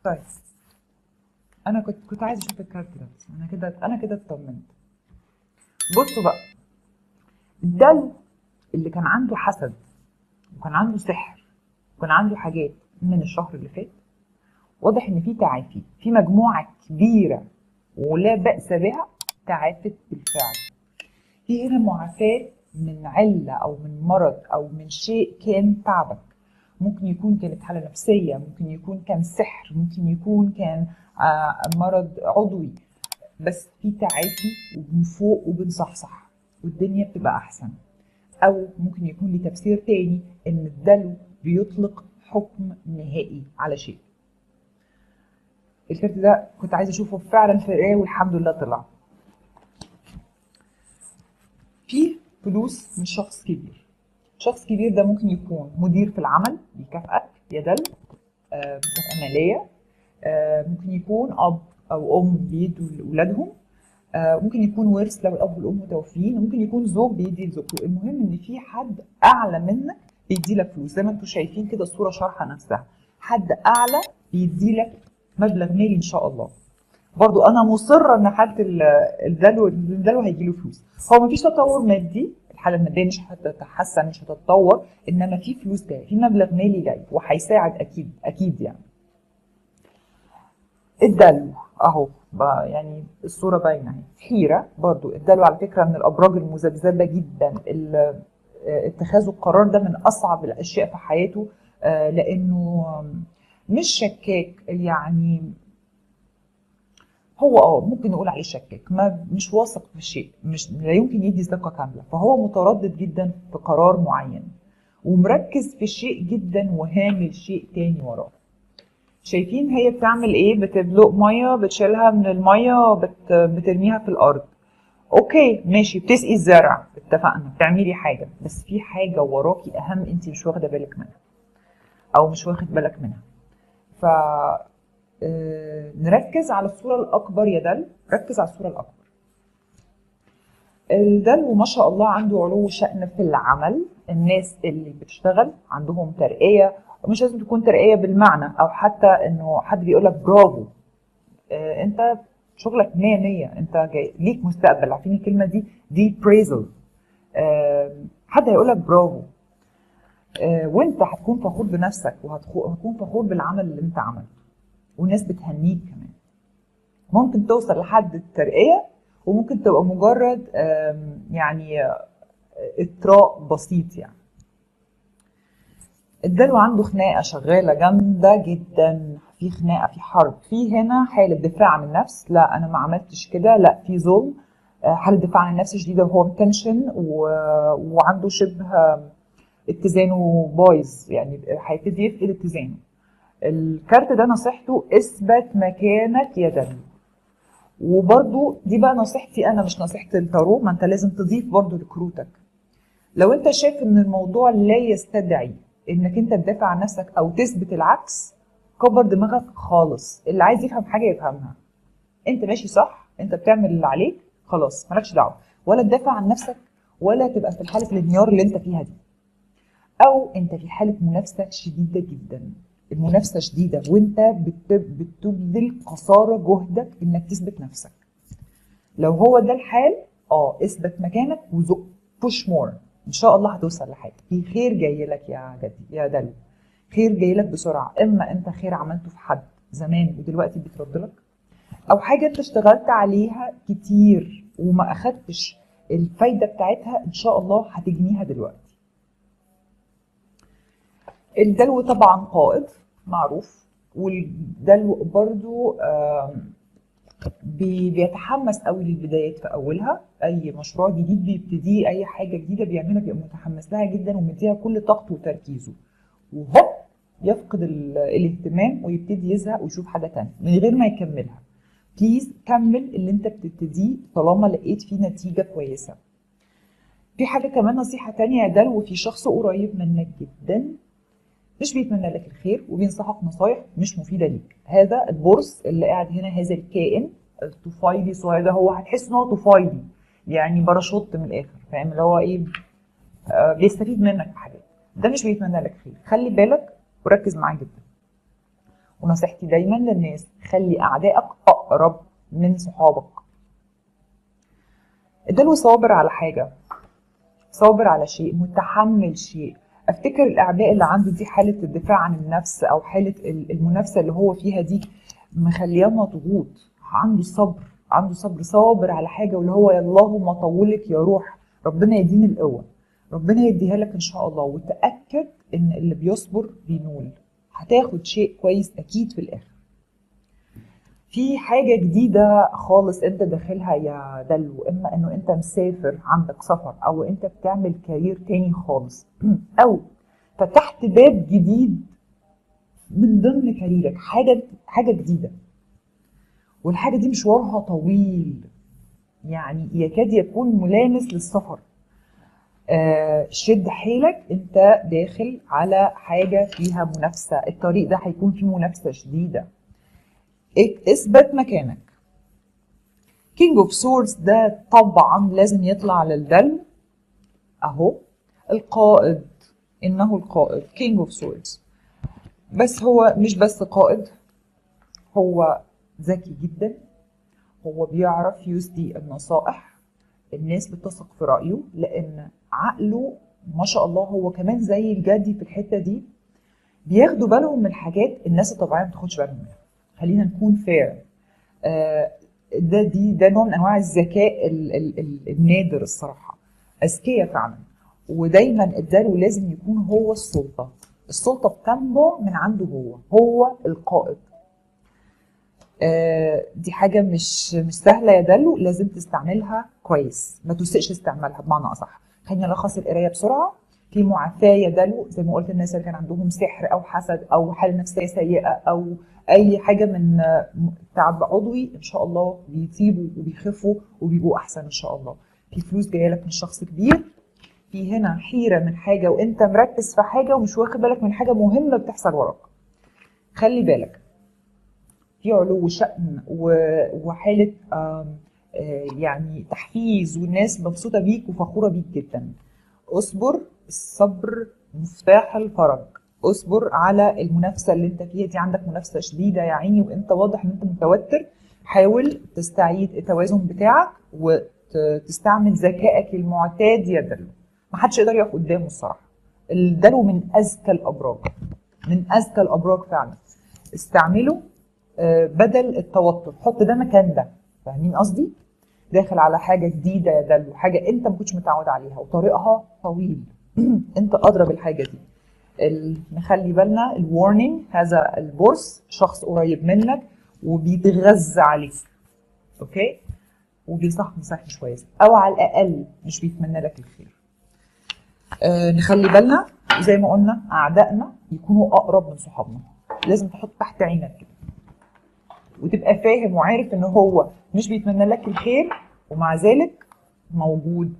طيب انا كنت كنت عايزه اشوف الكارت ده بس انا كده انا كده اطمنت بصوا بقى ده اللي كان عنده حسد وكان عنده سحر وكان عنده حاجات من الشهر اللي فات واضح ان في تعافي في مجموعه كبيره ولا باس بها تعافت بالفعل في هنا معافاه من عله او من مرض او من شيء كان تعبك ممكن يكون كانت حاله نفسيه ممكن يكون كان سحر ممكن يكون كان آه، مرض عضوي بس في تعافي ومن فوق وبنصحصح والدنيا بتبقى احسن او ممكن يكون لي تفسير تاني ان الدلو بيطلق حكم نهائي على شيء الكارت ده كنت عايزه اشوفه فعلا في القرايه والحمد لله طلع في فلوس من شخص كبير شخص كبير ده ممكن يكون مدير في العمل بيكافئك يا دل آه، مكافأة مالية آه، ممكن يكون أب أو أم بيدوا لأولادهم آه، ممكن يكون ورث لو الأب والأم متوفيين وممكن يكون زوج بيدي لزوجته المهم إن في حد أعلى منك بيدي لك فلوس زي ما انتم شايفين كده الصورة شارحة نفسها حد أعلى بيدي لك مبلغ مالي إن شاء الله برضو أنا مصرة إن حالة ال- الدلو الدلو هيجي له فلوس هو مفيش تطور مادي الحاله الماديه مش هتتحسن مش هتتطور انما في فلوس جايه في مبلغ مالي جاي وهيساعد اكيد اكيد يعني الدلو اهو بقى يعني الصوره باينه اهي حيره برضو الدلو على فكره من الابراج المذبذبه جدا ال- آه، اتخاذه القرار ده من اصعب الاشياء في حياته آه، لانه مش شكاك يعني هو اه ممكن نقول عليه شكاك ما مش واثق في شيء مش لا يمكن يدي ثقه كامله فهو متردد جدا في قرار معين ومركز في شيء جدا وهامل شيء تاني وراه شايفين هي بتعمل ايه بتدلق ميه بتشيلها من الميه بت... بترميها في الارض اوكي ماشي بتسقي الزرع اتفقنا بتعملي حاجه بس في حاجه وراكي اهم انت مش واخده بالك منها او مش واخد بالك منها ف آه، نركز على الصورة الأكبر يا دل ركز على الصورة الأكبر الدلو ما شاء الله عنده علو شأن في العمل الناس اللي بتشتغل عندهم ترقية مش لازم تكون ترقية بالمعنى أو حتى إنه حد بيقول لك برافو آه، أنت شغلك مية مية أنت جاي ليك مستقبل عارفين الكلمة دي دي بريزل حد هيقول لك برافو آه، وانت هتكون فخور بنفسك وهتكون فخور بالعمل اللي انت عملته والناس بتهنيك كمان ممكن توصل لحد الترقية وممكن تبقى مجرد آم، يعني آه، اطراء بسيط يعني الدلو عنده خناقة شغالة جامدة جدا في خناقة في حرب في هنا حالة دفاع عن النفس لا أنا ما عملتش كده لا في ظلم آه، حالة دفاع عن النفس شديدة وهو متنشن و... وعنده شبه اتزانه بايظ يعني هيبتدي يفقد اتزانه الكارت ده نصيحته اثبت مكانك يا دم وبرضو دي بقى نصيحتي انا مش نصيحه التارو ما انت لازم تضيف برضو لكروتك لو انت شايف ان الموضوع لا يستدعي انك انت تدافع عن نفسك او تثبت العكس كبر دماغك خالص اللي عايز يفهم حاجه يفهمها انت ماشي صح انت بتعمل اللي عليك خلاص مالكش دعوه ولا تدافع عن نفسك ولا تبقى في حاله الانهيار اللي انت فيها دي او انت في حاله منافسه شديده جدا المنافسه شديده وانت بت- بتبذل قصارى جهدك انك تثبت نفسك لو هو ده الحال اه اثبت مكانك وزق بوش مور ان شاء الله هتوصل لحاجه في خير جاي لك يا جدي يا دلو خير جاي لك بسرعه اما انت خير عملته في حد زمان ودلوقتي بيترد لك او حاجه انت اشتغلت عليها كتير وما اخدتش الفايده بتاعتها ان شاء الله هتجنيها دلوقتي الدلو طبعا قائد معروف والدلو برضو آم، بي- بيتحمس قوي للبدايات في اولها اي مشروع جديد بيبتديه اي حاجه جديده بيعملها بيبقى متحمس لها جدا ومديها كل طاقته وتركيزه وهوب يفقد ال- الاهتمام ويبتدي يزهق ويشوف حاجه تانية من غير ما يكملها بليز كمل اللي انت بتبتديه طالما لقيت فيه نتيجه كويسه في حاجه كمان نصيحه تانية يا دلو في شخص قريب منك جدا مش بيتمنى لك الخير وبينصحك نصايح مش مفيده ليك هذا البرص اللي قاعد هنا هذا الكائن الطفيلي الصغير ده هو هتحس ان هو طفيلي يعني باراشوت من الاخر فاهم اللي هو ايه آه بيستفيد منك في حاجات ده مش بيتمنى لك خير خلي بالك وركز معاه جدا ونصيحتي دايما للناس خلي اعدائك اقرب من صحابك الدلو صابر على حاجه صابر على شيء متحمل شيء افتكر الاعداء اللي عنده دي حاله الدفاع عن النفس او حاله المنافسه اللي هو فيها دي مخلياه مضغوط عنده صبر عنده صبر صابر على حاجه واللي هو يا اللهم طولك يا روح ربنا يديني القوه ربنا يديها لك ان شاء الله وتاكد ان اللي بيصبر بينول هتاخد شيء كويس اكيد في الاخر في حاجة جديدة خالص انت داخلها يا دلو اما انه انت مسافر عندك سفر او انت بتعمل كارير تاني خالص او فتحت باب جديد من ضمن كاريرك حاجة حاجة جديدة والحاجة دي مشوارها طويل يعني يكاد يكون ملامس للسفر آه شد حيلك انت داخل على حاجة فيها منافسة الطريق ده هيكون فيه منافسة شديدة اثبت مكانك كينج اوف سورز ده طبعا لازم يطلع للدلو اهو القائد انه القائد كينج اوف سورز بس هو مش بس قائد هو ذكي جدا هو بيعرف يسدي النصائح الناس بتثق في رأيه لأن عقله ما شاء الله هو كمان زي الجدي في الحتة دي بياخدوا بالهم من حاجات الناس الطبيعية ما بتاخدش بالهم منها خلينا نكون فير آه ده دي ده نوع من انواع الذكاء ال ال ال النادر الصراحه اذكياء فعلا ودايما الدلو لازم يكون هو السلطه السلطه بتنبع من عنده هو هو القائد آه دي حاجه مش مش سهله يا دلو لازم تستعملها كويس ما تسئش استعمالها بمعنى اصح خلينا نلخص القرايه بسرعه في معافاه يا دلو زي ما قلت الناس اللي كان عندهم سحر او حسد او حاله نفسيه سيئه او اي حاجه من تعب عضوي ان شاء الله بيطيبوا وبيخفوا وبيبقوا احسن ان شاء الله في فلوس جايه لك من شخص كبير في هنا حيره من حاجه وانت مركز في حاجه ومش واخد بالك من حاجه مهمه بتحصل وراك خلي بالك في علو شأن وحاله يعني تحفيز والناس مبسوطه بيك وفخوره بيك جدا اصبر الصبر مفتاح الفرج اصبر على المنافسه اللي انت فيها دي عندك منافسه شديده يا عيني وانت واضح ان انت متوتر حاول تستعيد التوازن بتاعك وتستعمل ذكائك المعتاد يا دلو ما حدش يقدر يقف قدامه الصراحه الدلو من اذكى الابراج من اذكى الابراج فعلا استعمله بدل التوتر حط ده مكان ده فاهمين قصدي داخل على حاجه جديده يا دلو حاجه انت ما كنتش متعود عليها وطريقها طويل انت ادرى بالحاجه دي نخلي بالنا الورنينج هذا البورس شخص قريب منك وبيتغذى عليك اوكي وبيصح نصيحه مش كويسه او على الاقل مش بيتمنى لك الخير آه نخلي بالنا زي ما قلنا اعدائنا يكونوا اقرب من صحابنا لازم تحط تحت عينك كده وتبقى فاهم وعارف ان هو مش بيتمنى لك الخير ومع ذلك موجود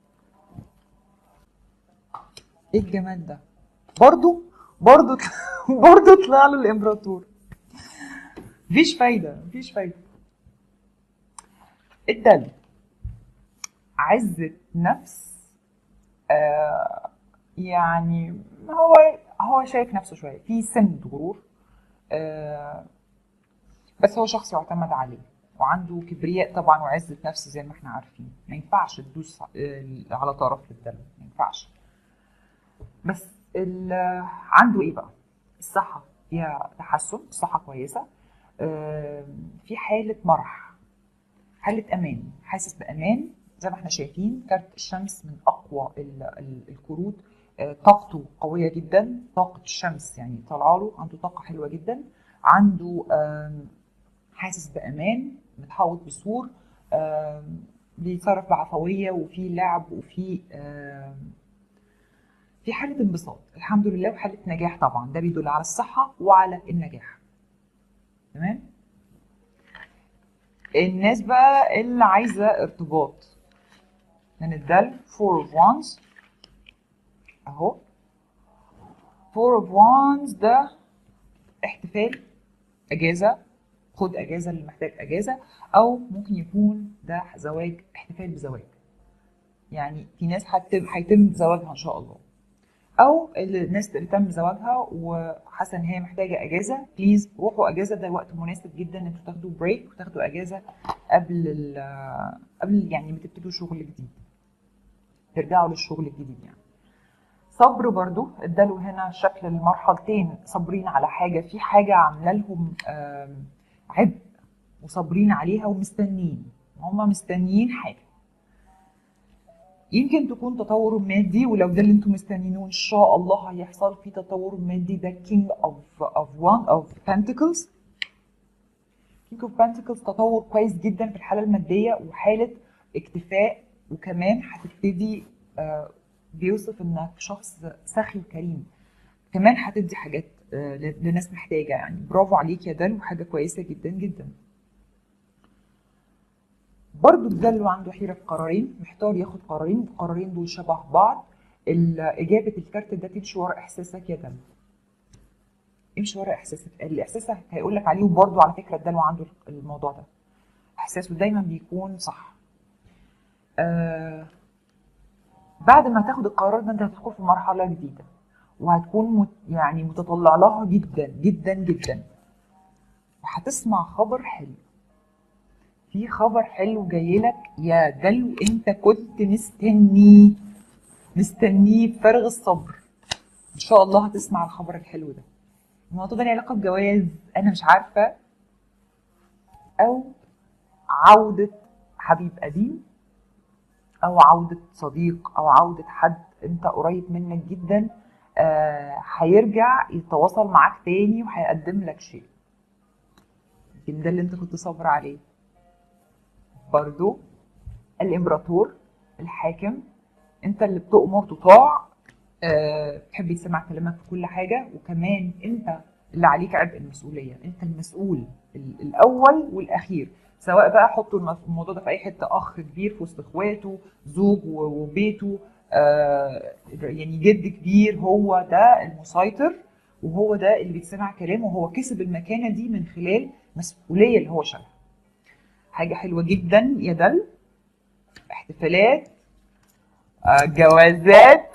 ايه الجمال ده برضو برضو برضو طلع له الامبراطور مفيش فايده مفيش فايده الدلو عزة نفس آه يعني هو هو شايف نفسه شويه في سن غرور آه بس هو شخص يعتمد عليه وعنده كبرياء طبعا وعزة نفس زي ما احنا عارفين ما ينفعش تدوس على طرف للدلو ما ينفعش بس عنده ايه بقى الصحة فيها تحسن الصحة كويسة في حالة مرح حالة أمان حاسس بأمان زي ما احنا شايفين كارت الشمس من أقوى الكروت طاقته قوية جدا طاقة الشمس يعني طالعة له عنده طاقة حلوة جدا عنده حاسس بأمان متحوط بسور بيتصرف بعفوية وفي لعب وفي في حالة انبساط الحمد لله وحالة نجاح طبعا ده بيدل على الصحة وعلى النجاح تمام الناس بقى اللي عايزة ارتباط من الدل four of wands اهو four of wands ده احتفال اجازة خد اجازة اللي محتاج اجازة او ممكن يكون ده زواج احتفال بزواج يعني في ناس هتم هيتم زواجها ان شاء الله او الناس اللي تم زواجها وحاسه ان هي محتاجه اجازه بليز روحوا اجازه ده وقت مناسب جدا ان انتوا تاخدوا بريك وتاخدوا اجازه قبل ال- قبل يعني ما تبتدوا شغل جديد ترجعوا للشغل الجديد يعني صبر برضو اداله هنا شكل المرحلتين صابرين على حاجه في حاجه عامله لهم آم، عبء وصابرين عليها ومستنيين هم مستنيين حاجه يمكن تكون تطور مادي ولو ده اللي انتم مستنيينه ان شاء الله هيحصل في تطور مادي ده كينج اوف اوف وان اوف بنتكلز كينج اوف بنتكلز تطور كويس جدا في الحاله الماديه وحاله اكتفاء وكمان هتبتدي آه، بيوصف انك شخص سخي وكريم كمان هتدي حاجات آه، ل- لناس محتاجه يعني برافو عليك يا دلو حاجه كويسه جدا جدا برضو الدلو عنده حيرة في قرارين محتار ياخد قرارين القرارين دول شبه بعض ال- إجابة الكارت ده تمشي ورا إحساسك يا دلو امشي ورا إحساسك اللي إحساسك هيقول لك عليه وبرضو على فكرة الدلو عنده الموضوع ده إحساسه دايما بيكون صح آه بعد ما تاخد القرار ده أنت هتدخل في مرحلة جديدة وهتكون مت يعني متطلع لها جدا جدا جدا وهتسمع خبر حلو في خبر حلو جاي لك يا دلو انت كنت مستنيه مستنيه بفارغ الصبر ان شاء الله هتسمع الخبر الحلو ده الموضوع ده له علاقه بجواز انا مش عارفه او عوده حبيب قديم او عوده صديق او عوده حد انت قريب منك جدا آه، هيرجع يتواصل معاك تاني وهيقدم لك شيء يمكن ده اللي انت كنت صابر عليه برضو الامبراطور الحاكم انت اللي بتؤمر تطاع آه، بتحب يسمع كلامك في كل حاجه وكمان انت اللي عليك عبء المسؤوليه انت المسؤول ال- الاول والاخير سواء بقى حطوا الم- الموضوع ده في اي حته اخ كبير في وسط اخواته زوج و- وبيته آه، يعني جد كبير هو ده المسيطر وهو ده اللي بيتسمع كلامه وهو كسب المكانه دي من خلال مسؤوليه اللي هو شالها حاجه حلوه جدا يا دل احتفالات آه، جوازات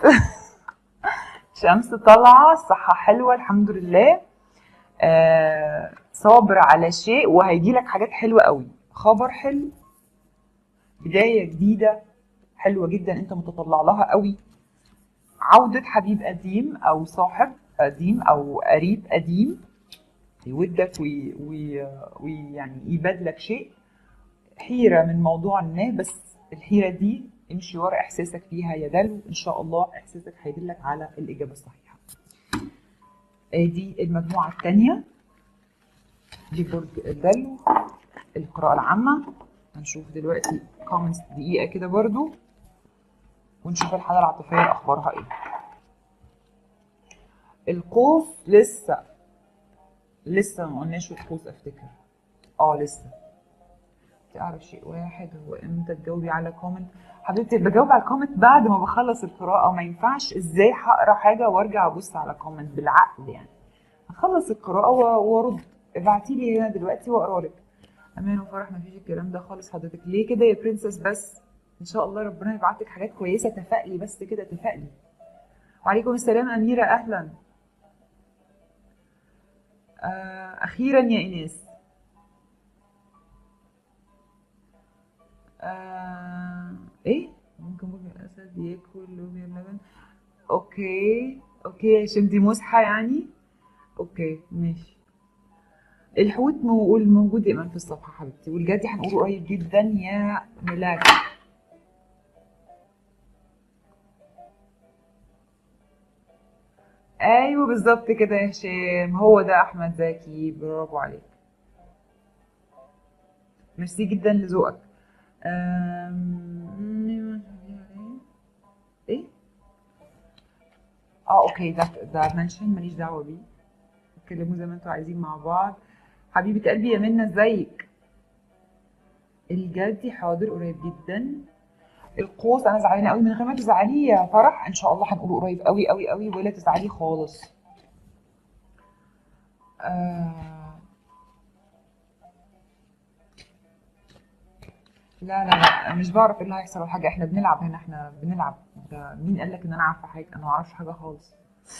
شمس طالعه الصحه حلوه الحمد لله آه، صابر على شيء وهيجي لك حاجات حلوه قوي خبر حلو بدايه جديده حلوه جدا انت متطلع لها قوي عوده حبيب قديم او صاحب قديم او قريب قديم يودك وي- وي- ويعني يبادلك شيء حيرة من موضوع ما بس الحيرة دي امشي ورا احساسك فيها يا دلو ان شاء الله احساسك هيدلك على الاجابة الصحيحة ادي المجموعة الثانية دي برج الدلو القراءة العامة هنشوف دلوقتي كومنتس دقيقة كده برضو ونشوف الحالة العاطفية اخبارها ايه القوس لسه لسه ما قلناش القوس افتكر اه لسه تعرف شيء واحد هو امتى تجاوبي على كومنت حبيبتي بجاوب على الكومنت بعد ما بخلص القراءة ما ينفعش ازاي هقرا حاجة وارجع ابص على كومنت بالعقل يعني اخلص القراءة و- وارد ابعتي لي هنا دلوقتي واقرا لك امان وفرح ما فيش الكلام ده خالص حضرتك ليه كده يا برنسس بس ان شاء الله ربنا يبعت لك حاجات كويسة تفائلي بس كده تفائلي وعليكم السلام أميرة أهلا آه، أخيرا يا إيناس آه، إيه ممكن ممكن الأسد ياكل لوبيا اللبن أوكي أوكي عشان دي مسحة يعني أوكي ماشي الحوت موجود موجود دائما في الصفحة حبيبتي والجدي هنقوله قريب جدا يا ملاك ايوه بالظبط كده يا هشام هو ده احمد زكي برافو عليك ميرسي جدا لذوقك أم... ايه اه اوكي ده ده منشن ماليش دعوه بيه اتكلموا زي ما انتوا عايزين مع بعض حبيبه قلبي يا منى ازيك الجدي حاضر قريب جدا القوس انا زعلانه قوي من غير ما تزعلي يا فرح ان شاء الله هنقوله قريب قوي قوي قوي ولا تزعلي خالص آه... لا لا لا مش بعرف ايه اللي هيحصل ولا حاجه احنا بنلعب هنا احنا بنلعب ده مين قال لك ان انا عارفه حاجه انا ما اعرفش حاجه خالص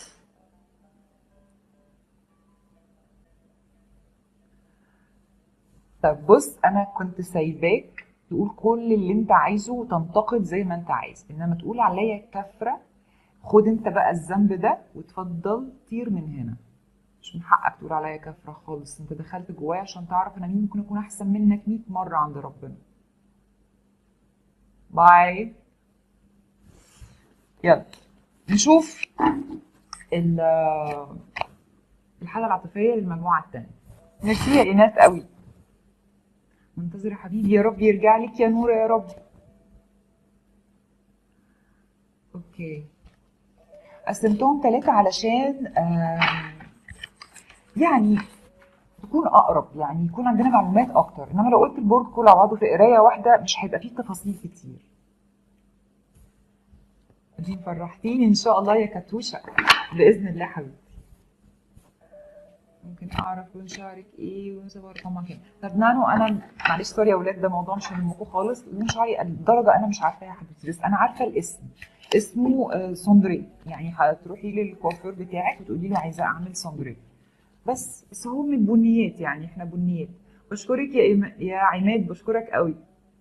طب بص انا كنت سايباك تقول كل اللي انت عايزه وتنتقد زي ما انت عايز انما تقول عليا كفره خد انت بقى الذنب ده وتفضل طير من هنا مش من حقك تقول عليا كفره خالص انت دخلت جوايا عشان تعرف انا مين ممكن اكون احسن منك 100 مره عند ربنا باي يلا نشوف ال- الحالة العاطفية للمجموعة التانية ميرسي يا إيناس قوي منتظر يا حبيبي يا رب يرجع لك يا نورة يا رب اوكي قسمتهم ثلاثة علشان آم، يعني تكون اقرب يعني يكون عندنا معلومات اكتر انما لو قلت البورد كله على بعضه في قرايه واحده مش هيبقى فيه تفاصيل كتير دي فرحتيني ان شاء الله يا كاتوشه باذن الله حبيبتي ممكن اعرف لون شعرك ايه وصبر طبعا كده طب نانو انا معلش سوري يا اولاد ده موضوع مش همكم خالص لون شعري الدرجه انا مش عارفاها يا حبيبتي بس انا عارفه الاسم اسمه آه، سوندري يعني هتروحي للكوافير بتاعك وتقولي له عايزه اعمل سوندري بس بس هو من بنيات يعني احنا بنيات بشكرك يا إيم... يا عماد بشكرك قوي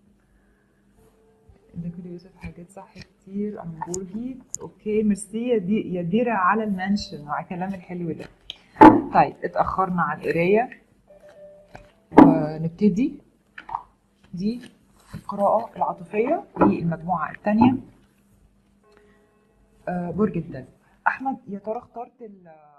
ده كده يوسف حاجات صح كتير عن بورهيد اوكي ميرسي يا دي يا ديرة على المنشن وعلى الكلام الحلو ده طيب اتأخرنا على القراية ونبتدي دي القراءة العاطفية للمجموعة الثانية برج الدلو أحمد يا ترى اخترت ال